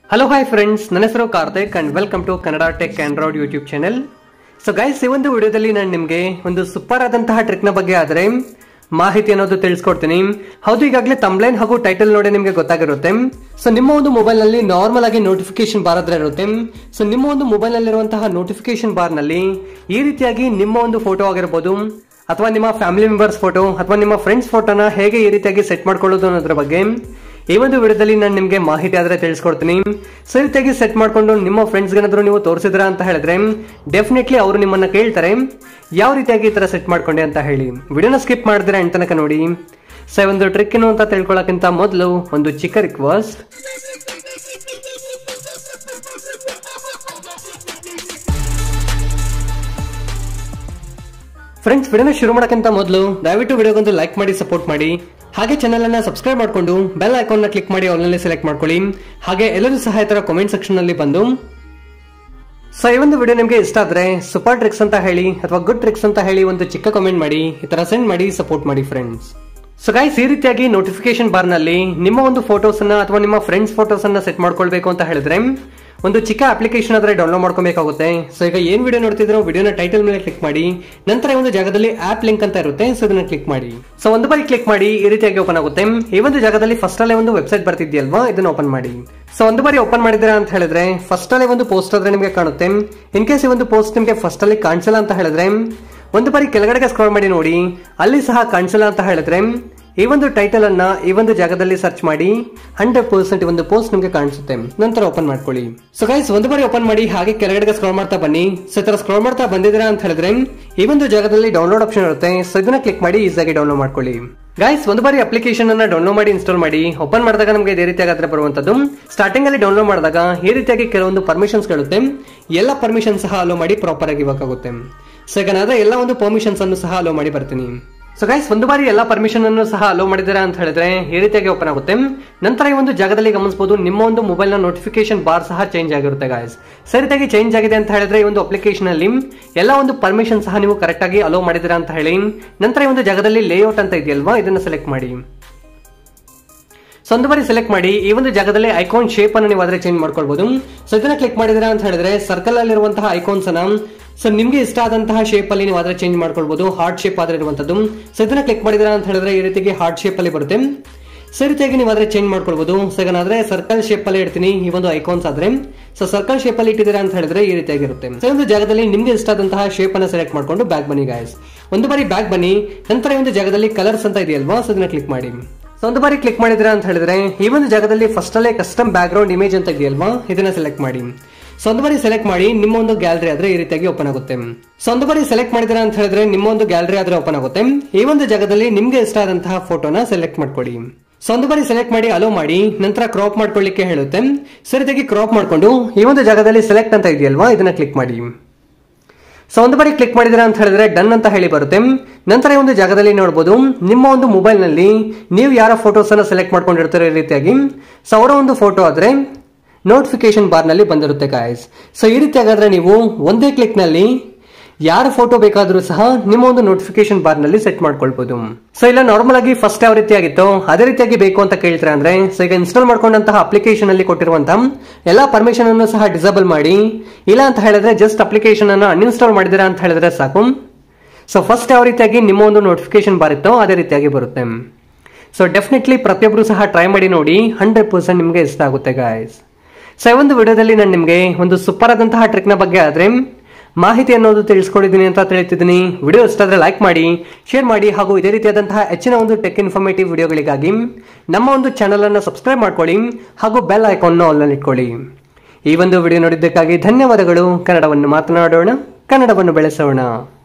hello hi friends ನನ್ನ ಹೆಸರು Karthik and welcome to Kannada tech android YouTube channel so guys ಈ ಒಂದು ವಿಡಿಯೋದಲ್ಲಿ ನಾನು ನಿಮಗೆ ಒಂದು ಸೂಪರ್ ಆದಂತಹ ಟ್ರಿಕ್ನ ಬಗ್ಗೆ ಆದರೆ ಮಾಹಿತಿ ಅನ್ನೋದು ತಿಳಿಸ್ಕೊಡ್ತೀನಿ ಹೌದು ಈಗಾಗಲೇ ತಮ್ಲೈನ್ ಹಾಗೂ ಟೈಟಲ್ ನೋಡಿ ನಿಮಗೆ ಗೊತ್ತಾಗಿರುತ್ತೆ ಸೊ ನಿಮ್ಮ ಒಂದು ಮೊಬೈಲ್ ನಲ್ಲಿ ನಾರ್ಮಲ್ ಆಗಿ ನೋಟಿಫಿಕೇಶನ್ ಬಾರ್ ಹತ್ರ ಇರುತ್ತೆ ಸೊ ನಿಮ್ಮ ಒಂದು ಮೊಬೈಲ್ ನಲ್ಲಿರುವಂತಹ ನೋಟಿಫಿಕೇಶನ್ ಬಾರ್ ನಲ್ಲಿ ಈ ರೀತಿಯಾಗಿ ನಿಮ್ಮ ಒಂದು ಫೋಟೋ ಆಗಿರ್ಬೋದು ಅಥವಾ ನಿಮ್ಮ ಫ್ಯಾಮಿಲಿ ಮೆಂಬರ್ಸ್ ಫೋಟೋ ಅಥವಾ ನಿಮ್ಮ ಫ್ರೆಂಡ್ಸ್ ಫೋಟೋನ ಹೇಗೆ ಈ ರೀತಿಯಾಗಿ ಸೆಟ್ ಮಾಡ್ಕೊಳ್ಳೋದು ಅನ್ನೋದ್ರ ಬಗ್ಗೆ ಈ ಒಂದು ವಿಡಿಯೋದಲ್ಲಿ ನಾನು ನಿಮಗೆ ಮಾಹಿತಿ ಆದ್ರೆ ತಿಳಿಸ್ಕೊಡ್ತೀನಿ ಸೊ ಈ ರೀತಿಯಾಗಿ ಸೆಟ್ ಮಾಡ್ಕೊಂಡು ನಿಮ್ಮ ಫ್ರೆಂಡ್ಸ್ ಏನಾದ್ರು ನೀವು ತೋರಿಸಿದ್ರ ಅಂತ ಹೇಳಿದ್ರೆ ಡೆಫಿನೆಟ್ಲಿ ಅವರು ನಿಮ್ಮನ್ನ ಕೇಳ್ತಾರೆ ಯಾವ ರೀತಿಯಾಗಿ ಈ ತರ ಸೆಟ್ ಮಾಡ್ಕೊಂಡೆ ಅಂತ ಹೇಳಿ ವಿಡಿಯೋನ ಸ್ಕಿಪ್ ಮಾಡಿದ್ರೆ ಎಂಟ್ ತನಕ ನೋಡಿ ಸೊ ಈ ಒಂದು ಟ್ರಿಕ್ ಏನು ಅಂತ ತಿಳ್ಕೊಳ್ಳೋಕ್ಕಿಂತ ಮೊದಲು ಒಂದು ಚಿಕ್ಕ ರಿಕ್ವೆಸ್ಟ್ ಫ್ರೆಂಡ್ಸ್ ವಿಡಿಯೋನ ಶುರು ಮಾಡೋಕ್ಕಿಂತ ಮೊದಲು ದಯವಿಟ್ಟು ವಿಡಿಯೋಗೊಂದು ಲೈಕ್ ಮಾಡಿ ಸಪೋರ್ಟ್ ಮಾಡಿ ಹಾಗೆ ಚಾನಲ್ ಅನ್ನ ಸಬ್ಸ್ಕ್ರೈಬ್ ಮಾಡಿಕೊಂಡು ಬೆಲ್ ಐಕಾನ್ ನ ಕ್ಲಿಕ್ ಮಾಡಿ ಆಲ್ನಲ್ಲಿ ಸೆಲೆಕ್ಟ್ ಮಾಡ್ಕೊಳ್ಳಿ ಹಾಗೆ ಎಲ್ಲರೂ ಸಹ ಈ ತರ ಕಾಮೆಂಟ್ ಸೆಕ್ಷನ್ ನಲ್ಲಿ ಬಂದು ಸೊ ಈ ಒಂದು ವಿಡಿಯೋ ನಿಮಗೆ ಇಷ್ಟ ಆದ್ರೆ ಸೂಪರ್ ಟ್ರಿಕ್ಸ್ ಅಂತ ಹೇಳಿ ಅಥವಾ ಗುಡ್ ಟ್ರಿಕ್ಸ್ ಅಂತ ಹೇಳಿ ಒಂದು ಚಿಕ್ಕ ಕಾಮೆಂಟ್ ಮಾಡಿ ಈ ತರ ಸೆಂಡ್ ಮಾಡಿ ಸಪೋರ್ಟ್ ಮಾಡಿ ಫ್ರೆಂಡ್ಸ್ ಸೊ ಗೈಸ್ ಈ ರೀತಿಯಾಗಿ ನೋಟಿಫಿಕೇಶನ್ ಬಾರ್ ನಲ್ಲಿ ನಿಮ್ಮ ಒಂದು ಫೋಟೋಸ್ ಅನ್ನ ಅಥವಾ ನಿಮ್ಮ ಫ್ರೆಂಡ್ಸ್ ಫೋಟೋಸ್ ಅನ್ನ ಸೆಟ್ ಮಾಡ್ಕೊಳ್ಬೇಕು ಅಂತ ಹೇಳಿದ್ರೆ ಒಂದು ಚಿಕ್ಕ ಅಪ್ಲಿಕೇಶನ್ ಆದ್ರೆ ಡೌನ್ಲೋಡ್ ಮಾಡ್ಕೊಬೇಕಾಗುತ್ತೆ ಸೊ ಈಗ ಏನ್ ವಿಡಿಯೋ ನೋಡ್ತಿದ್ರು ವಿಡಿಯೋನ ಟೈಟಲ್ ಮೇಲೆ ಕ್ಲಿಕ್ ಮಾಡಿ ನಂತರ ಈ ಒಂದು ಜಾಗದಲ್ಲಿ ಆಪ್ ಲಿಂಕ್ ಅಂತ ಇರುತ್ತೆ ಸೊ ಇದನ್ನ ಕ್ಲಿಕ್ ಮಾಡಿ ಸೊ ಒಂದು ಬಾರಿ ಕ್ಲಿಕ್ ಮಾಡಿ ಈ ರೀತಿಯಾಗಿ ಓಪನ್ ಆಗುತ್ತೆ ಈ ಒಂದು ಜಾಗದಲ್ಲಿ ಫಸ್ಟ್ ಅಲ್ಲೇ ಒಂದು ವೆಬ್ಸೈಟ್ ಬರ್ತಿದ್ಯಲ್ವಾ ಇದನ್ನ ಓಪನ್ ಮಾಡಿ ಸೊ ಒಂದು ಬಾರಿ ಓಪನ್ ಮಾಡಿದ್ರೆ ಅಂತ ಹೇಳಿದ್ರೆ ಫಸ್ಟ್ ಅಲ್ಲೇ ಒಂದು ಪೋಸ್ಟ್ ಆದ್ರೆ ನಿಮಗೆ ಕಾಣುತ್ತೆ ಇನ್ ಕೇಸ್ ಈ ಒಂದು ಪೋಸ್ಟ್ ನಿಮಗೆ ಫಸ್ಟ್ ಅಲ್ಲಿ ಕಾಣಿಸಲ್ಲ ಅಂತ ಹೇಳಿದ್ರೆ ಒಂದು ಬಾರಿ ಕೆಳಗಡೆಗೆ ಸ್ಕ್ರಾಲ್ ಮಾಡಿ ನೋಡಿ ಅಲ್ಲಿ ಸಹ ಕಾಣಿಸಲ್ಲ ಅಂತ ಹೇಳಿದ್ರೆ ಈ ಒಂದು ಟೈಟಲ್ ಅನ್ನ ಈ ಒಂದು ಜಾಗದಲ್ಲಿ ಸರ್ಚ್ ಮಾಡಿ ಹಂಡ್ರೆಡ್ ಪರ್ಸೆಂಟ್ ಒಂದು ಪೋಸ್ಟ್ ನಿಮಗೆ ಕಾಣಿಸುತ್ತೆ ನಂತರ ಓಪನ್ ಮಾಡ್ಕೊಳ್ಳಿ ಸೊ ಗೈಸ್ ಒಂದು ಬಾರಿ ಓಪನ್ ಮಾಡಿ ಹಾಗೆ ಕೆಳಗಡೆಗೆ ಸ್ಕ್ರಾಲ್ ಮಾಡ್ತಾ ಬನ್ನಿ ಸೊ ಈ ತರ ಸ್ಕ್ರಾಲ್ ಮಾಡ್ತಾ ಬಂದಿದ್ದೀರಾ ಅಂತ ಹೇಳಿದ್ರೆ ಈ ಒಂದು ಜಾಗದಲ್ಲಿ ಡೌನ್ಲೋಡ್ ಆಪ್ಷನ್ ಇರುತ್ತೆ ಸೊ ಇದನ್ನ ಕ್ಲಿಕ್ ಮಾಡಿ ಈಸಿಯಾಗಿ ಡೌನ್ಲೋಡ್ ಮಾಡ್ಕೊಳ್ಳಿ ಗೈಸ್ ಒಂದು ಬಾರಿ ಅಪ್ಲಿಕೇಶನ್ ಅನ್ನ ಡೌನ್ಲೋಡ್ ಮಾಡಿ ಇನ್ಸ್ಟಾಲ್ ಮಾಡಿ ಓಪನ್ ಮಾಡಿದಾಗ ನಮಗೆ ಇದೇ ರೀತಿಯಾಗಿ ಹತ್ರ ಬರುವಂತದ್ದು ಸ್ಟಾರ್ಟಿಂಗ್ ಅಲ್ಲಿ ಡೌನ್ಲೋಡ್ ಮಾಡಿದಾಗ ಈ ರೀತಿಯಾಗಿ ಕೆಲವೊಂದು ಪರ್ಮಿಷನ್ಸ್ ಗಳಿರುತ್ತೆ ಎಲ್ಲ ಪರ್ಮಿಷನ್ ಸಹ ಅಲೋ ಮಾಡಿ ಪ್ರಾಪರ್ ಆಗಿ ಇವಾಗುತ್ತೆ ಸೊ ಈಗ ನಾನು ಎಲ್ಲ ಒಂದು ಪರ್ಮಿಷನ್ಸ್ ಅನ್ನು ಸಹ ಅಲೋ ಮಾಡಿ ಬರ್ತೀನಿ ಸೊ ಗೈಸ್ ಒಂದು ಬಾರಿ ಎಲ್ಲ ಪರ್ಮಿಷನ್ ಅನ್ನು ಸಹ ಅಲೋ ಮಾಡಿದ್ದೀರಾ ಅಂತ ಹೇಳಿದ್ರೆ ಈ ರೀತಿಯಾಗಿ ಓಪನ್ ಆಗುತ್ತೆ ನಂತರ ಈ ಒಂದು ಜಾಗದಲ್ಲಿ ಗಮನಿಸಬಹುದು ನಿಮ್ಮ ಒಂದು ಮೊಬೈಲ್ ನ ನೋಟಿಫಿಕೇಶನ್ ಬಾರ್ ಸಹ ಚೇಂಜ್ ಆಗಿರುತ್ತೆ ಗೈಸ್ ಸರಿಯಾಗಿ ಚೇಂಜ್ ಆಗಿದೆ ಅಂತ ಹೇಳಿದ್ರೆ ಈ ಒಂದು ಅಪ್ಲಿಕೇಶನ್ ಅಲ್ಲಿ ಎಲ್ಲ ಒಂದು ಪರ್ಮಿಷನ್ ಸಹ ನೀವು ಕರೆಕ್ಟ್ ಆಗಿ ಅಲೋ ಮಾಡಿದ್ದೀರಾ ಅಂತ ಹೇಳಿ ನಂತರ ಈ ಒಂದು ಜಾಗದಲ್ಲಿ ಲೇಔಟ್ ಅಂತ ಇದೆಯಲ್ವಾ ಇದನ್ನ ಸೆಲೆಕ್ಟ್ ಮಾಡಿ ಸೊ ಒಂದು ಬಾರಿ ಸೆಲೆಕ್ಟ್ ಮಾಡಿ ಈ ಒಂದು ಜಾಗದಲ್ಲಿ ಐಕಾನ್ ಶೇಪ್ ಅನ್ನು ನೀವು ಆದ್ರೆ ಚೇಂಜ್ ಮಾಡ್ಕೊಳ್ಬಹುದು ಸೊ ಇದನ್ನ ಕ್ಲಿಕ್ ಮಾಡಿದಿರಾ ಅಂತ ಹೇಳಿದ್ರೆ ಸರ್ಕಲ್ ಅಲ್ಲಿರುವಂತಹ ಐಕಾನ್ಸ್ ಅನ್ನ ಸೊ ನಿಮ್ಗೆ ಇಷ್ಟ ಆದಂತಹ ಶೇಪ್ ಅಲ್ಲಿ ನೀವು ಆದ್ರೆ ಚೇಂಜ್ ಮಾಡ್ಕೊಳ್ಬಹುದು ಹಾರ್ಟ್ ಶೇಪ್ ಆದ್ರೆ ಇರುವಂತದ್ದು ಸೊ ಇದನ್ನ ಕ್ಲಿಕ್ ಮಾಡಿದಿರಾ ಅಂತ ಹೇಳಿದ್ರೆ ಈ ರೀತಿಗೆ ಹಾರ್ಟ್ ಶೇಪ್ ಅಲ್ಲಿ ಬರುತ್ತೆ ಸೊ ಈ ರೀತಿಯಾಗಿ ನೀವು ಆದ್ರೆ ಚೇಂಜ್ ಮಾಡ್ಕೊಳ್ಬಹುದು ಸೊ ಈಗ ನಾದ್ರೆ ಸರ್ಕಲ್ ಶೇಪ್ ಅಲ್ಲಿ ಇಡ್ತೀನಿ ಈ ಒಂದು ಐಕಾನ್ಸ್ ಆದ್ರೆ ಸೊ ಸರ್ಕಲ್ ಶೇಪ್ ಅಲ್ಲಿ ಇಟ್ಟಿದ್ದೀರಾ ಅಂತ ಹೇಳಿದ್ರೆ ಈ ರೀತಿಯಾಗಿರುತ್ತೆ ಸೊ ಈ ಒಂದು ಜಾಗದಲ್ಲಿ ನಿಮ್ಗೆ ಇಷ್ಟ ಆದಂತಹ ಶೇಪ್ ಅನ್ನ ಸೆಲೆಕ್ಟ್ ಮಾಡ್ಕೊಂಡು ಬ್ಯಾಕ್ ಬನ್ನಿ ಗಾಯ್ಸ್ ಒಂದು ಬಾರಿ ಬ್ಯಾಕ್ ಬನ್ನಿ ನಂತರ ಈ ಒಂದು ಜಾಗದಲ್ಲಿ ಕಲರ್ಸ್ ಅಂತ ಇದೆಯಲ್ವಾ ಸೊ ಇದನ್ನ ಕ್ಲಿಕ್ ಮಾಡಿ ಸೊ ಒಂದು ಬಾರಿ ಕ್ಲಿಕ್ ಮಾಡಿದ್ರೆ ಅಂತ ಹೇಳಿದ್ರೆ ಈ ಒಂದು ಜಾಗದಲ್ಲಿ ಫಸ್ಟ್ ಅಲ್ಲೇ ಕಸ್ಟಮ್ ಬ್ಯಾಕ್ ಗ್ರೌಂಡ್ ಇಮೇಜ್ ಅಂತ ಇದೆಯಲ್ವಾ ಇದನ್ನ ಸೆಲೆಕ್ಟ್ ಮಾಡಿ ಸೊ ಒಂದು ಬಾರಿ ಸೆಲೆಕ್ಟ್ ಮಾಡಿ ನಿಮ್ಮ ಒಂದು ಗ್ಯಾಲರಿ ಆದ್ರೆ ಈ ರೀತಿಯಾಗಿ ಓಪನ್ ಆಗುತ್ತೆ ಸೊ ಒಂದು ಬಾರಿ ಸೆಲೆಕ್ಟ್ ಮಾಡಿದ್ರೆ ಅಂತ ಹೇಳಿದ್ರೆ ನಿಮ್ಮ ಒಂದು ಗ್ಯಾಲರಿ ಆದ್ರೆ ಓಪನ್ ಆಗುತ್ತೆ ಈ ಒಂದು ಜಾಗದಲ್ಲಿ ನಿಮ್ಗೆ ಇಷ್ಟ ಆದಂತಹ ಫೋಟೋನ ಸೆಲೆಕ್ಟ್ ಮಾಡ್ಕೊಳ್ಳಿ ಸೊ ಒಂದು ಬಾರಿ ಸೆಲೆಕ್ಟ್ ಮಾಡಿ ಅಲೋ ಮಾಡಿ ನಂತರ ಕ್ರಾಪ್ ಮಾಡ್ಕೊಳ್ಳಿಕ್ಕೆ ಹೇಳುತ್ತೆ ಸರಿಯಾಗಿ ಕ್ರಾಪ್ ಮಾಡ್ಕೊಂಡು ಈ ಒಂದು ಜಾಗದಲ್ಲಿ ಸೆಲೆಕ್ಟ್ ಅಂತ ಇದೆಯಲ್ವಾ ಇದನ್ನ ಕ್ಲಿಕ್ ಮಾಡಿ ಸೊ ಒಂದು ಬಾರಿ ಕ್ಲಿಕ್ ಮಾಡಿದ್ರೆ ಅಂತ ಹೇಳಿದ್ರೆ ಡನ್ ಅಂತ ಹೇಳಿ ಬರುತ್ತೆ ನಂತರ ಈ ಒಂದು ಜಾಗದಲ್ಲಿ ನೋಡಬಹುದು ನಿಮ್ಮ ಒಂದು ಮೊಬೈಲ್ ನಲ್ಲಿ ನೀವು ಯಾರ ಫೋಟೋಸ್ ಅನ್ನ ಸೆಲೆಕ್ಟ್ ಮಾಡ್ಕೊಂಡಿರ್ತಾರೆ ಈ ರೀತಿಯಾಗಿ ಸೊ ಅವರ ಒಂದು ಫೋಟೋ ಆದ್ರೆ ನೋಟಿಫಿಕೇಶನ್ ಬಾರ್ ನಲ್ಲಿ ಬಂದಿರುತ್ತೆ ಗಾಯ್ಸ್ ಸೊ ಈ ರೀತಿಯಾಗಾದ್ರೆ ನೀವು ಒಂದೇ ಕ್ಲಿಕ್ ನಲ್ಲಿ ಯಾರ ಫೋಟೋ ಬೇಕಾದ್ರೂ ಸಹ ನಿಮ್ಮ ಒಂದು ನೋಟಿಫಿಕೇಶನ್ ಬಾರ್ ನಲ್ಲಿ ಸೆಟ್ ಮಾಡ್ಕೊಳ್ಬಹುದು ಸೊ ಇಲ್ಲ ನಾರ್ಮಲ್ ಆಗಿ ಫಸ್ಟ್ ಯಾವ ರೀತಿ ಆಗಿತ್ತು ಅದೇ ರೀತಿಯಾಗಿ ಬೇಕು ಅಂತ ಕೇಳ್ತಾರೆ ಅಂದ್ರೆ ಸೊ ಈಗ ಇನ್ಸ್ಟಾಲ್ ಮಾಡ್ಕೊಂಡಂತಹ ಅಪ್ಲಿಕೇಶನ್ ಅಲ್ಲಿ ಕೊಟ್ಟಿರುವಂತಹ ಎಲ್ಲಾ ಪರ್ಮಿಷನ್ ಅನ್ನು ಸಹ ಡಿಸೇಬಲ್ ಮಾಡಿ ಇಲ್ಲ ಅಂತ ಹೇಳಿದ್ರೆ ಜಸ್ಟ್ ಅಪ್ಲಿಕೇಶನ್ ಅನ್ನು ಅನ್ಇನ್ಸ್ಟಾಲ್ ಮಾಡಿದಿರಾ ಅಂತ ಹೇಳಿದ್ರೆ ಸಾಕು ಸೊ ಫಸ್ಟ್ ಯಾವ ರೀತಿಯಾಗಿ ನಿಮ್ಮ ಒಂದು ನೋಟಿಫಿಕೇಶನ್ ಬಾರ್ ಇತ್ತೋ ಅದೇ ರೀತಿಯಾಗಿ ಬರುತ್ತೆ ಸೊ ಡೆಫಿನೆಟ್ಲಿ ಪ್ರತಿಯೊಬ್ಬರು ಸಹ ಟ್ರೈ ಮಾಡಿ ನೋಡಿ ಹಂಡ್ರೆಡ್ ಪರ್ಸೆಂಟ್ ನಿಮಗೆ ಇಷ್ಟ ಆಗುತ್ತೆ ಗಾಯ್ಸ್ ಸೊ ಈ ಒಂದು ವಿಡಿಯೋದಲ್ಲಿ ನಾನು ನಿಮಗೆ ಒಂದು ಸೂಪರ್ ಆದಂತಹ ಟ್ರಿಕ್ನ ಬಗ್ಗೆ ಆದ್ರೆ ಮಾಹಿತಿ ಅನ್ನೋದು ತಿಳಿಸ್ಕೊಡಿದ್ದೀನಿ ಅಂತ ತಿಳಿತಿದ್ದೀನಿ ವಿಡಿಯೋ ಇಷ್ಟ ಆದರೆ ಲೈಕ್ ಮಾಡಿ ಶೇರ್ ಮಾಡಿ ಹಾಗೂ ಇದೇ ರೀತಿಯಾದಂತಹ ಹೆಚ್ಚಿನ ಒಂದು ಟೆಕ್ ಇನ್ಫಾರ್ಮೇಟಿವ್ ವಿಡಿಯೋಗಳಿಗಾಗಿ ನಮ್ಮ ಒಂದು ಚಾನಲ್ ಅನ್ನು ಸಬ್ಸ್ಕ್ರೈಬ್ ಮಾಡ್ಕೊಳ್ಳಿ ಹಾಗೂ ಬೆಲ್ ಐಕಾನ್ ಆಲ್ನಲ್ಲಿ ಇಟ್ಕೊಳ್ಳಿ ಈ ಒಂದು ವಿಡಿಯೋ ನೋಡಿದ್ದಕ್ಕಾಗಿ ಧನ್ಯವಾದಗಳು ಕನ್ನಡವನ್ನು ಮಾತನಾಡೋಣ ಕನ್ನಡವನ್ನು ಬೆಳೆಸೋಣ